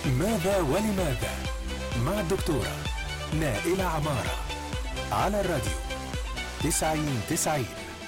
ماذا ولماذا مع الدكتورة نائلة عمارة على الراديو تسعين تسعين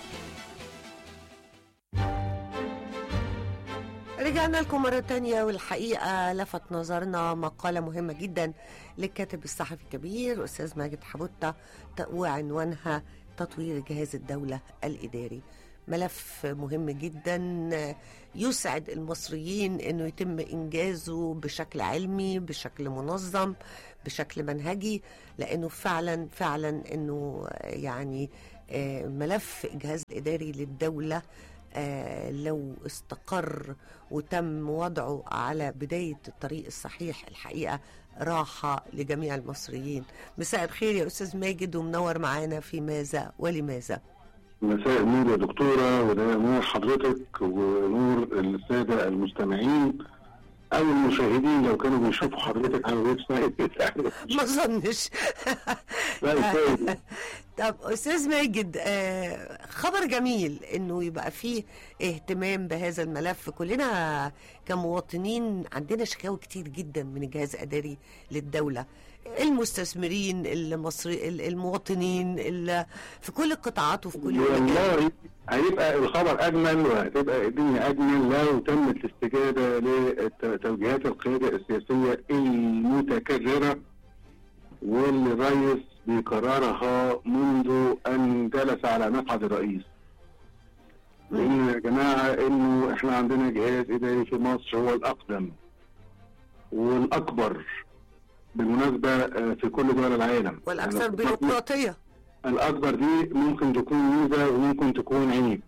رجعنا لكم مرة تانية والحقيقة لفت نظرنا مقالة مهمة جدا للكاتب الصحفي الكبير أستاذ ماجد حبوتة وعنوانها تطوير جهاز الدولة الإداري ملف مهم جدا يسعد المصريين انه يتم انجازه بشكل علمي بشكل منظم بشكل منهجي لانه فعلا فعلا انه يعني آه، ملف الجهاز الاداري للدوله آه، لو استقر وتم وضعه على بداية الطريق الصحيح الحقيقة راحة لجميع المصريين مساء الخير يا أستاذ ماجد ومنور معانا في ماذا ولماذا مساء النور يا دكتورة وده نور حضرتك ونور السادة المستمعين أو المشاهدين لو كانوا بيشوفوا حضرتك على الويب سايت ما ظنش لا كويس. طب استاذ ماجد آه، خبر جميل انه يبقى فيه اهتمام بهذا الملف كلنا كمواطنين عندنا شكاوى كتير جدا من الجهاز الاداري للدوله المستثمرين المصري المواطنين ال- في كل القطاعات وفي كل المجالات والله هيبقى الخبر أجمل وهتبقى الدنيا أجمل لو تمت الاستجابة لتوجيهات القيادة السياسية المتكررة واللي الرئيس بيكررها منذ أن جلس على مقعد الرئيس لان يا جماعه انه احنا عندنا جهاز اداري في مصر هو الاقدم والاكبر بالمناسبه آه، في كل دول العالم والاكثر يعني بيروقراطيه الاكبر دي ممكن تكون ميزه وممكن تكون عيب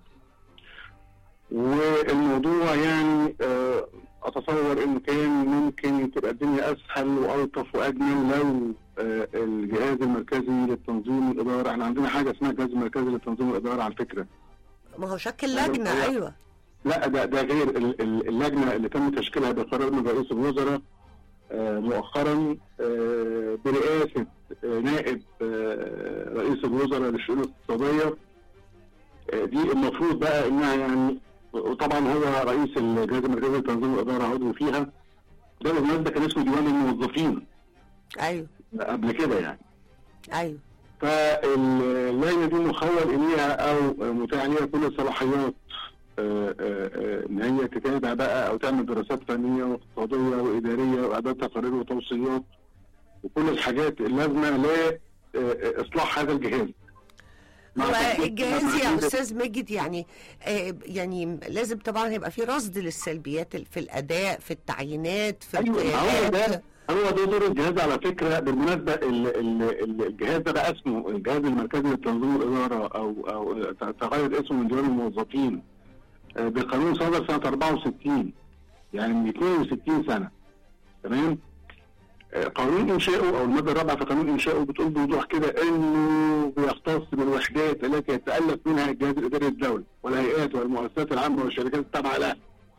والموضوع يعني آه، اتصور انه كان ممكن تبقى الدنيا اسهل والطف واجمل لو آه، الجهاز المركزي للتنظيم والاداره احنا عندنا حاجه اسمها الجهاز المركزي للتنظيم والاداره على فكره ما هو شكل لجنه أيوة. ايوه لا ده ده غير ال- ال- اللجنه اللي تم تشكيلها بقرار من رئيس الوزراء آه، مؤخرا آه، برئاسه آه، نائب آه، رئيس الوزراء للشؤون الاقتصاديه آه، دي المفروض بقى انها يعني وطبعا هو رئيس الجهاز المركزي لتنظيم الاداره عضو فيها ده بالمناسبه كان اسمه ديوان الموظفين ايوه قبل كده يعني ايوه فاللجنه دي مخول اليها او متاح ليها كل الصلاحيات آه، آه، آه، ان هي تتابع بقى او تعمل دراسات فنيه واقتصاديه واداريه واعداد تقارير وتوصيات وكل الحاجات اللازمه لاصلاح هذا الجهاز. مع هو تحديد- الجهاز مع يا تحديد- استاذ ماجد يعني آه يعني لازم طبعا هيبقى في رصد للسلبيات في الاداء في التعيينات في ايوه ما هو القيادات ده هو ده دور الجهاز على فكره بالمناسبه ال ال ال الجهاز ده بقى اسمه الجهاز المركزي للتنظيم والاداره او او تغير اسمه من ديوان الموظفين آه، بقانون صدر سنه 64 يعني من 62 سنه تمام آه، قانون انشائه او الماده الرابعه في قانون انشائه بتقول بوضوح كده انه بيختص بالوحدات التي يتالف منها الجهاز الاداري للدوله والهيئات والمؤسسات العامه والشركات التابعه لها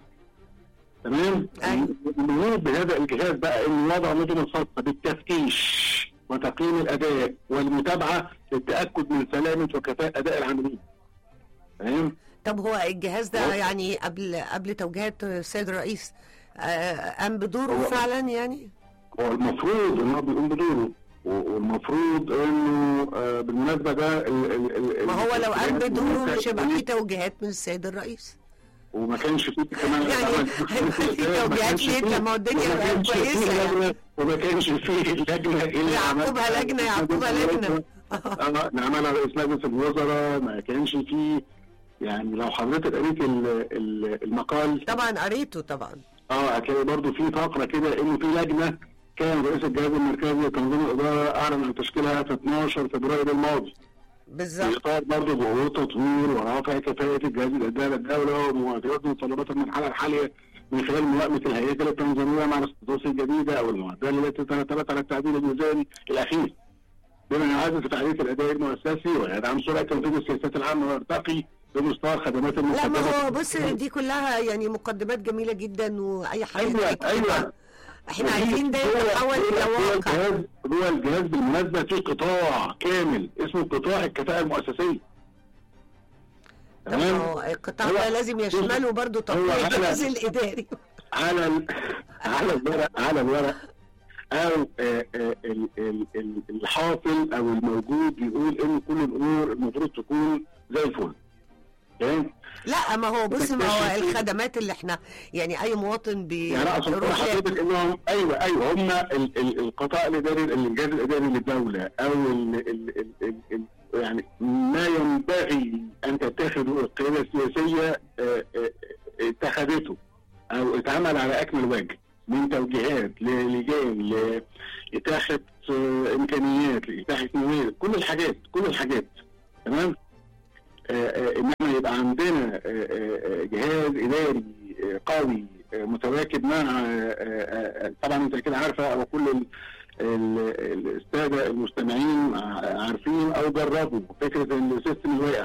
تمام أيوة. المفروض بهذا الجهاز بقى انه وضع نظم خاصه بالتفتيش وتقييم الاداء والمتابعه للتاكد من سلامه وكفاءه اداء العاملين تمام طب هو الجهاز ده هو- يعني قبل قبل توجيهات السيد الرئيس آه، قام بدوره هو- فعلا يعني هو المفروض ان هو بيقوم بدوره و- والمفروض انه آه، بالمناسبه ده ال- ال- ال- ما هو لو قام الجهاز بدوره مش هيبقى في المركزي توجيهات من السيد الرئيس وما كانش فيه كمان يعني هيبقى في ما توجيهات كانش ليه؟ فيه- لما الدنيا وما بقت كانش فيه كويسة يعني. لجنة- وما كانش فيه لجنه اللي يعقوبها عملها- لجنة، يعقوبها لجنة. اه اللي عملها رئيس مجلس الوزراء ما كانش فيه يعني لو حضرتك قريت ال- ال- المقال طبعا قريته طبعا اه هتلاقي برضه في فقره كده انه في لجنه كان رئيس الجهاز المركزي لتنظيم الاداره اعلن عن تشكيلها في 12 فبراير الماضي في بالظبط اطار برضه ظهور تطوير ورفع كفاءه الجهاز الاداري الدوله ومواجهه متطلبات المرحله الحاليه من خلال موائمه الهياكل التنظيميه مع الاستدراس الجديده او المعدله التي ترتبط على التعديل الميزاني الاخير بما يعزز فعاليه الاداء المؤسسي ويدعم سرعه تنفيذ السياسات العامه ويرتقي بمستوى الخدمات لا ما المقدمه هو بص دي كلها يعني مقدمات جميله جدا واي حاجه ايوه هيكتبها. ايوه احنا عايزين ده يتحول الى جوه واقع الجهاز جوه الجهاز بالمناسبه في قطاع كامل اسمه قطاع الكفاءه المؤسسيه طب ما هو القطاع هو- ده لازم يشمله برضه هو تطوير على- الجهاز الاداري على ال... على الورق على الورق او آه، آه، ال- ال- ال- الحاصل او الموجود بيقول ان كل الامور المفروض تكون زي الفل فاهم؟ لا ما هو بص ما هو بتكتشف- الخدمات اللي احنا يعني اي مواطن يعني اقصد أقول بيروح لحضرتك انهم ايوه ايوه هم ال- ال- القطاع الاداري الانجاز الاداري للدوله او ال ال ال ال ال يعني ما ينبغي ان تتخذه القياده السياسيه آه، آه، اتخذته او اتعمل على اكمل وجه من توجيهات للجان لاتاحه آه، امكانيات لاتاحه موارد كل الحاجات كل الحاجات تمام آه، آه، انما يبقى عندنا آه، آه، آه، جهاز اداري آه، قوي آه، متواكب مع آه، آه، آه، طبعا انت كده عارفه وكل ال- ال- الساده المستمعين ع- عارفين او جربوا فكره السيستم الواقع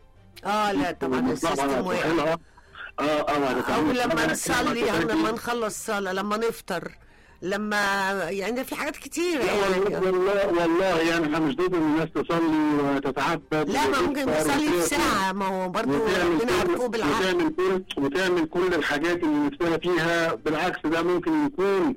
اه لا طبعا السيستم واقع اه اه او لما نصلي يعني لما نخلص صلاه لما نفطر لما يعني ده في حاجات كتيره لا والله يعني والله والله يعني احنا مش ضد ان الناس تصلي وتتعبد لا ما ممكن وتفطر نصلي في وتاكل. ساعه ما هو برضه وتعمل ربنا كل- عرفوه بالعقل وتعمل كل وتعمل كل الحاجات اللي نفسها فيها بالعكس ده ممكن يكون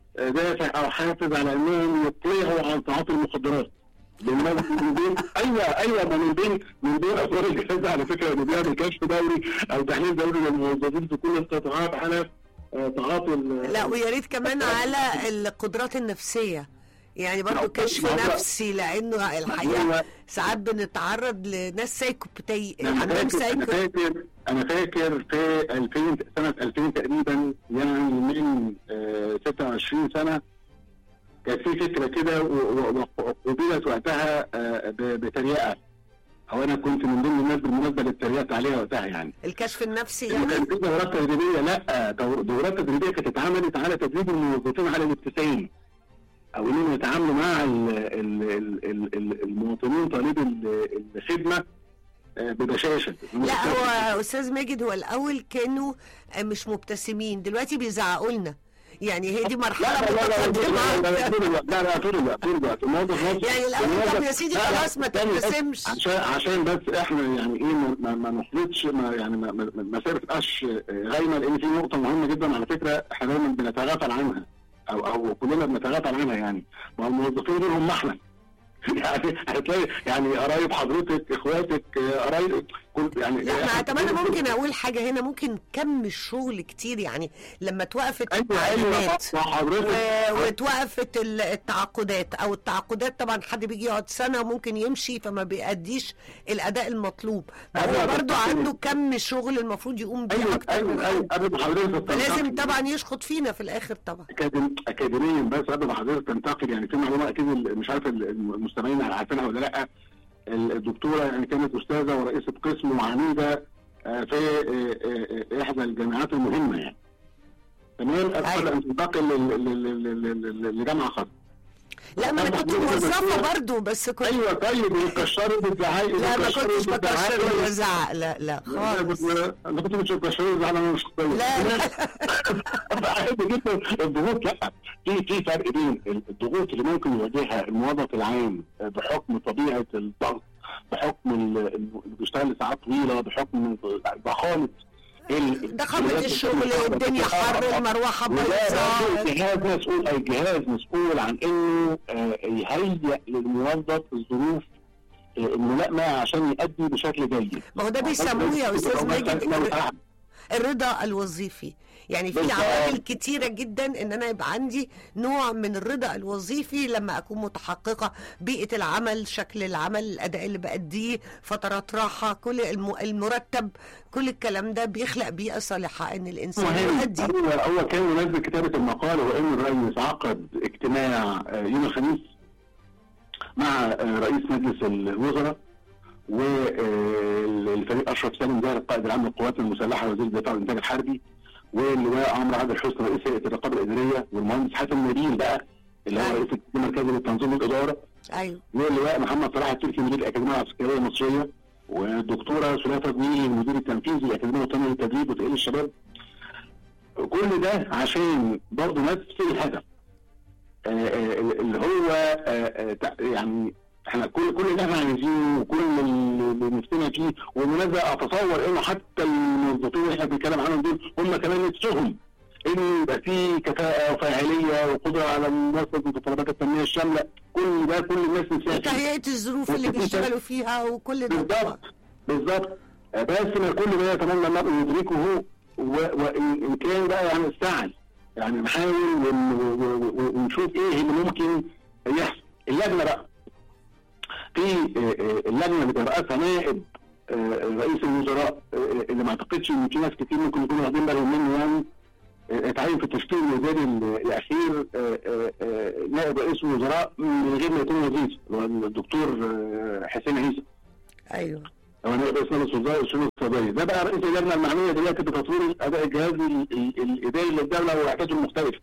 دافع او حافز على انهم يطلعوا عن تعاطي المخدرات لأن من بين ايوه ايوه ما من بين من بين اثار الجهاز على فكره انه بيعمل كشف دوري او تحليل دوري للموظفين في كل القطاعات على آه، تعاطي ال- لا ويا ريت كمان على القدرات النفسيه يعني برضو ما- كشف ما هو- نفسي لانه الحقيقه ساعات بنتعرض لناس سايكوبتي انا عندهم فاكر انا سايكو فاكر انا فاكر في 2000 سنه 2000 تقريبا يعني من آه، 26 سنه كانت في فكره كده و- و- وقبلت وقتها آه، ب- بتريقه او انا كنت من ضمن الناس بالمناسبه اللي اتريقت عليها وقتها يعني الكشف النفسي إنه كان يعني في دورات تدريبيه لا دور- دورات تدريبيه كانت اتعملت على تدريب الموظفين على الابتسام او انهم يتعاملوا مع ال ال ال ال ال المواطنين طالبي ال- الخدمه آه، ببشاشه لا هو استاذ ماجد هو الاول كانوا مش مبتسمين دلوقتي بيزعقوا لنا يعني هي دي مرحله لا لا لا متقدمه لا لا طول الوقت لا لا طول الوقت طول الوقت الموظف نفسه يعني الأول الموظف- طب يا سيدي لا، لا، خلاص ما تاني بس تبتسمش. عشان عشان بس احنا يعني ايه ما- ما, ما نخلطش ما يعني ما, ما, ما تبقاش غايمه لان في نقطه مهمه جدا على فكره احنا دايما بنتغافل عنها او او كلنا بنتغافل عنها يعني ما هو الموظفين دول هم احنا يعني هتلاقي يعني قرايب حضرتك اخواتك آه، قرايب كل يعني لا ما طب انا ممكن اقول حاجه هنا ممكن كم الشغل كتير يعني لما توقفت ايوه ايوه التعليمات وحضرتك و- واتوقفت ال- التعاقدات او التعاقدات طبعا حد بيجي يقعد سنه وممكن يمشي فما بيأديش الاداء المطلوب أيوة، هو بس برضو يعني- عنده كم شغل المفروض يقوم بيه ايوه اكتر من ايوه ايوه حد قبل ما حضرتك فلازم تنتقل. طبعا يشخط فينا في الاخر طبعا أكاديم- اكاديميا بس قبل ما حضرتك تنتقل يعني في معلومه اكيد ال- مش عارف ال- المستمعين عارفينها ولا لا ال- الدكتوره يعني كانت استاذه ورئيسه قسم وعميده آه، في آه، آه، احدى الجامعات المهمه يعني تمام قبل أيوة. ان تنتقل لل- لل- لل- لل- لجامعه خاصه لا ما انا كنت طبعاً موظفه برضو بس كنت ايوه طيب بتكشري بالزعاق لا ما بتكشري كنتش بالزعاق. بكشر ولا زعق لا لا انا خالص كنت انا كنت مش بكشري زعلان انا مش لا لا عادي جدا الضغوط لا في في فرق بين الضغوط اللي ممكن يواجهها الموظف العام بحكم طبيعه الضغط بحكم ال- اللي بيشتغل ساعات طويله بحكم ضخامه ال- ضخامة الشغل والدنيا حر المروحة وده برضه بايظة الجهاز مسؤول اي جهاز مسؤول عن انه آه، يهيئ للموظف الظروف آه، الملائمه عشان يؤدي بشكل جيد ما هو ده بيسموه يا استاذ ماجد الر- الرضا الوظيفي يعني في بالظبط. عوامل كتيرة جدا ان انا يبقى عندي نوع من الرضا الوظيفي لما اكون متحققة بيئة العمل شكل العمل الاداء اللي بأديه فترات راحة كل الم- المرتب كل الكلام ده بيخلق بيئة صالحة ان الانسان مهم يؤدي هو هو كان مناسبة كتابة المقال هو ان الرئيس عقد اجتماع آه، يوم الخميس مع آه، رئيس مجلس الوزراء والفريق اشرف سالم زاهر القائد العام للقوات المسلحه وزير الدفاع والانتاج الحربي واللواء عمرو عادل حسني رئيس هيئه الرقابه الاداريه والمهندس حاتم نبيل بقى اللي هو أيوة. رئيس التنظيم المركزي للتنظيم والاداره ايوه واللواء محمد صلاح التركي مدير الاكاديميه العسكريه المصريه والدكتوره سلافه جميل المدير التنفيذي للاكاديميه الوطنيه للتدريب وتاهيل الشباب كل ده عشان برضه نفس الهدف آه، آه، اللي هو آه، آه، تع- يعني احنا كل كل اللي احنا عايزينه وكل اللي نفسنا فيه وبالمناسبه اتصور انه حتى الموظفين اللي احنا بنتكلم عنهم دول هم كمان نفسهم ان يبقى في كفاءه وفاعليه وقدره على مواصله متطلبات التنميه الشامله كل ده كل الناس نسيها فيه. وتهيئة الظروف اللي بيشتغلوا فيها وكل ده بالظبط بالظبط بس ما كل ده يتمنى المرء يدركه و- وان إن كان بقى يعني نستعجل يعني نحاول ون- و- و- ونشوف ايه اللي ممكن يحصل اللجنه بقى في آه، آه، اللجنه اللي بيرأسها نائب آه، رئيس الوزراء آه، اللي ما اعتقدش ان في ناس كتير ممكن يكونوا واخدين بالهم منه يعني آه، اتعين في التشكيل الوزاري ال- الاخير آه، آه، آه، نائب رئيس الوزراء من غير ما يكون وزير اللي هو الدكتور آه، حسين عيسى ايوه هو نائب رئيس مجلس الوزراء والشؤون الاقتصاديه ده بقى رئيس اللجنه المعنيه دلوقتي بتطوير اداء الجهاز ال- ال- الاداري للدوله وحاجاته المختلفه.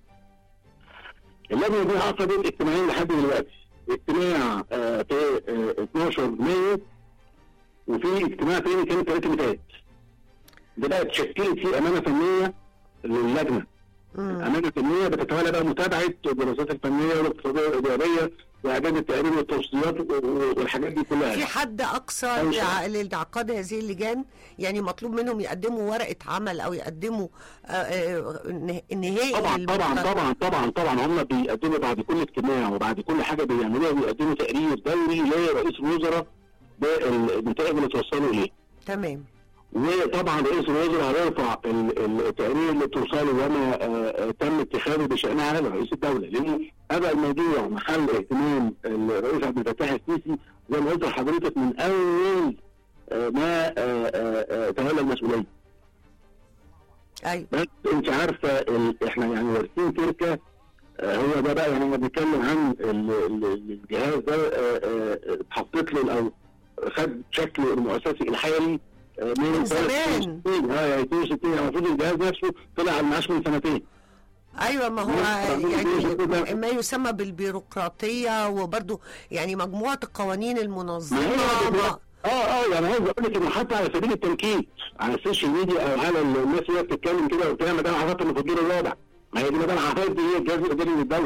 اللجنه دي عقدت اجتماعين لحد دلوقتي اجتماع آه، في آه، 12 مايو وفي اجتماع تاني كان الثلاث اللي فات. ده بقى اتشكلت فيه امانه فنيه للجنه مم. امانه فنيه بتتولى بقى متابعه الدراسات الفنيه والاقتصاديه والاداريه واعداد التقارير والتوصيات و- و- والحاجات دي كلها في حد اقصى أيوة. لع- لانعقاد هذه اللجان يعني مطلوب منهم يقدموا ورقه عمل او يقدموا آه، آه، نه- نهائي طبعا طبعا للمقترح. طبعا طبعا طبعا هم بيقدموا بعد كل اجتماع وبعد كل حاجه بيعملوها بيقدموا تقرير دوري لرئيس الوزراء بالنتائج اللي توصلوا اليه تمام وطبعا رئيس الوزراء هيرفع ال- التقرير اللي توصله وما آه، آه، تم اتخاذه بشانها على رئيس الدوله لان هذا الموضوع محل اهتمام الرئيس عبد الفتاح السيسي زي ما قلت لحضرتك من اول آه، ما آه، آه، آه، تولى المسؤوليه ايوه بس انت عارفه ال... احنا يعني وارثين تركه آه، هو ده بقى يعني لما بنتكلم عن ال... ال- الجهاز ده آه، آه، اتحطت له او خد شكله المؤسسي الحالي آه، من من سنة زمان. 62 اه يعني 62 يعني المفروض الجهاز نفسه طلع على المعاش من سنتين ايوه ما هو مم. يعني ما يسمى بالبيروقراطيه وبرضه يعني مجموعه القوانين ما هي المنظمه اه اه يعني عايز اقول لك انه حتى على سبيل التنكيت على السوشيال ميديا او على الناس اللي هي بتتكلم كده وبتاع مدام عفاف اللي في الدور الرابع ما هي دي مدام عفاف دي هي الجهاز الاداري للدوله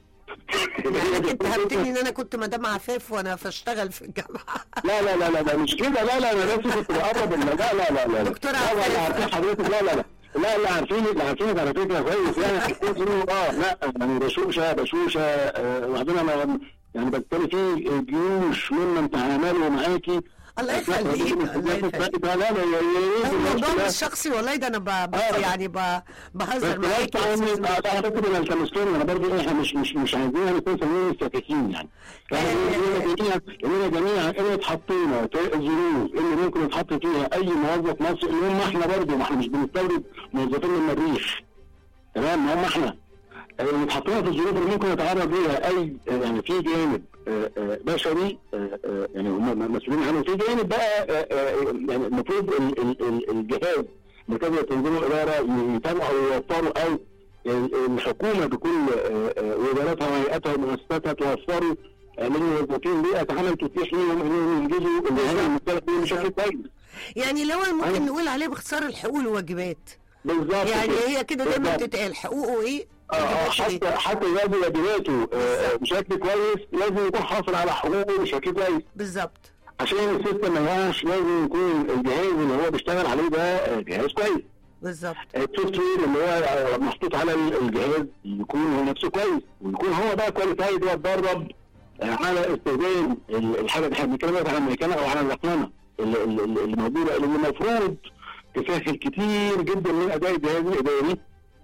يعني انت اتهمتني ان انا كنت مدام عفاف وانا بشتغل في الجامعه لا لا لا لا لا مش كده لا لا انا بس كنت بقرب لا لا لا لا لا دكتور لا لا لا عفاف. عارفين حضرتك لا لا لا لا لا عارفين اللي عارفينك على فكره كويس يعني حسيت انه اه لا يعني بشوشه بشوشه آه، وبعدين انا يعني بالتالي في جيوش ممن تعاملوا معاكي الله يخليك الله يخليك لا لا لا يا ريت الموضوع الناس مش شخصي والله ده انا ب... بس آه. يعني ب... بهزر بس معاك لا يا يعني أستاذ مجدي. على فكره انا التمسكين انا برضه احنا مش مش مش عايزين نكون سامعين مستفزين يعني يعني اننا جميعا اننا جميعا ان اتحطينا في الظروف اللي ممكن يتحط فيها اي موظف مصري اللي هم احنا برضه ما احنا مش بنستورد موظفين من المريخ تمام ما هم احنا اللي اتحطينا في الظروف اللي ممكن يتعرض ليها اي يعني في جانب آه، آه، بشري آه، آه، يعني هم مسؤولين عنه في جانب بقى آه، آه، يعني المفروض ال- ال- ال- الجهاز مركز التنظيم والاداره يتابعوا ويوفروا او ال- الحكومه بكل آه، آه، وزاراتها وهيئاتها ومؤسساتها توفروا آه، للموظفين بيئه عمل تتيح لهم انهم ينجزوا المهام المختلفه دي بشكل كويس يعني لو ممكن أيوة. نقول عليه باختصار الحقوق والواجبات بالظبط يعني كده. هي كده دايما بالظبط. بتتقال حقوقه ايه اه آه، واجباته إيه؟ حتى حتى يؤدي واجباته آه، بشكل كويس لازم يكون حاصل على حقوقه بشكل كويس بالظبط عشان السيستم ما يقعش لازم يكون الجهاز اللي هو بيشتغل عليه ده آه، جهاز كويس بالظبط السوفت وير اللي هو آه، محطوط على الجهاز يكون هو نفسه كويس ويكون هو بقى كواليفايد واتدرب آه، على استخدام ال- الحاجه اللي احنا بنتكلم على الميكانه او على الرقمنه اللي, اللي اللي موجوده اللي المفروض تسهل كتير جدا من اداء الجهاز الاداري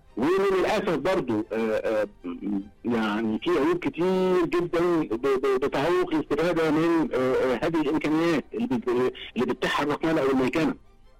وللاسف برضو آه، آه، م- يعني في عيوب كتير جدا ب- ب- بتعوق الاستفاده من آه، آه، هذه الامكانيات اللي بت- اللي بتتيحها الرقمنه او الميكنه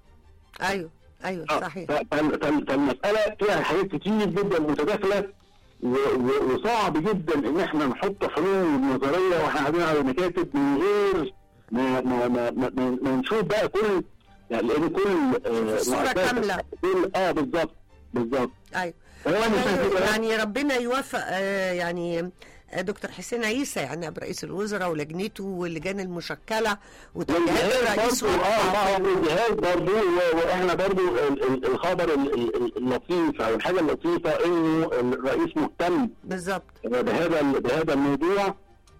ايوه ايوه آه، صحيح ف- فال- فال- فالمساله فيها حاجات كتير جدا متداخله و- و- وصعب جدا ان احنا نحط حلول نظريه واحنا قاعدين على المكاتب من غير ما ما ما, ما, ما, ما نشوف بقى كل يعني لان كل آه، الصورة مؤسسة- كاملة. كل اه بالظبط بالظبط ايوه هو أنا شايف كده. يعني ربنا يوفق آه، يعني آه، دكتور حسين عيسى يعني برئيس الوزراء ولجنته واللجان المشكله وتوجيهات والجهاز الرئيس برضه اه وقتها. اه الجهاز برضه و- واحنا برضه ال- ال- الخبر ال- ال- اللطيف او الحاجه اللطيفه انه الرئيس مهتم بالظبط بهذا بهذا الموضوع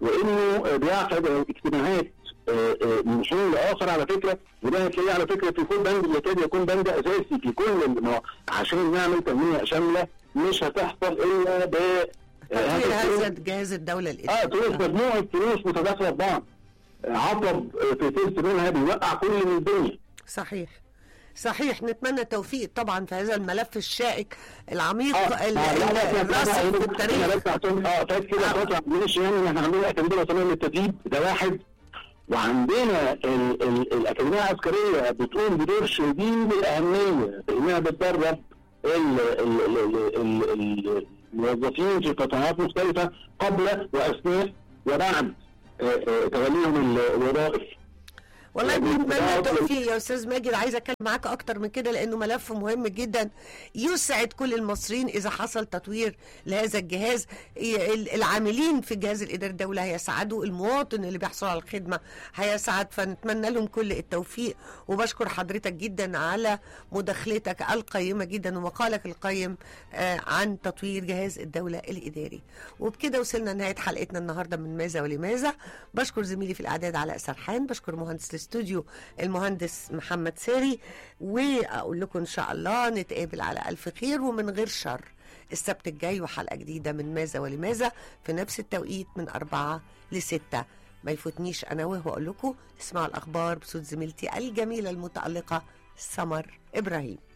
وانه بيعقد اجتماعات آه، آه، من حين لاخر على فكره وده هتلاقيه على فكره في كل بند يكاد يكون بند اساسي في كل الم- عشان نعمل تنميه شامله مش هتحصل الا ب تطوير هذا هذا جهاز الدوله اه الاداري تقول مجموعه فلوس متداخله في بعض عطب في تلت منها بيوقع كل من الدنيا صحيح صحيح نتمنى التوفيق طبعا في هذا الملف الشائك العميق اه ال- آه، لا، لا، ال- لا، الراسخ لا، في لا، التاريخ لا، لا، عشان- اه فات كده آه. فتره مش يعني احنا عندنا اكاديميه وطنيه للتدريب ده واحد وعندنا ال- ال- الاكاديميه العسكريه بتقوم بدور شديد الاهميه في انها بتدرب ال- ال- ال- ال- ال- ال- الموظفين في قطاعات مختلفه قبل واثناء وبعد آه، آه، توليهم الوظائف والله يعني بنتمنى ده- التوفيق يا استاذ ماجد عايزه اتكلم معاك اكتر من كده لانه ملف مهم جدا يسعد كل المصريين اذا حصل تطوير لهذا الجهاز ي- ال- العاملين في الجهاز الاداري الدوله هيسعدوا المواطن اللي بيحصل على الخدمه هيسعد فنتمنى لهم كل التوفيق وبشكر حضرتك جدا على مداخلتك القيمه جدا ومقالك القيم آه، عن تطوير جهاز الدوله الاداري وبكده وصلنا لنهايه حلقتنا النهارده من ماذا ولماذا بشكر زميلي في الاعداد علاء سرحان بشكر مهندس الاستوديو المهندس محمد ساري واقول لكم ان شاء الله نتقابل على الف خير ومن غير شر السبت الجاي وحلقه جديده من ماذا ولماذا في نفس التوقيت من أربعة لستة ما يفوتنيش انوه واقول لكم اسمعوا الاخبار بصوت زميلتي الجميله المتالقه سمر ابراهيم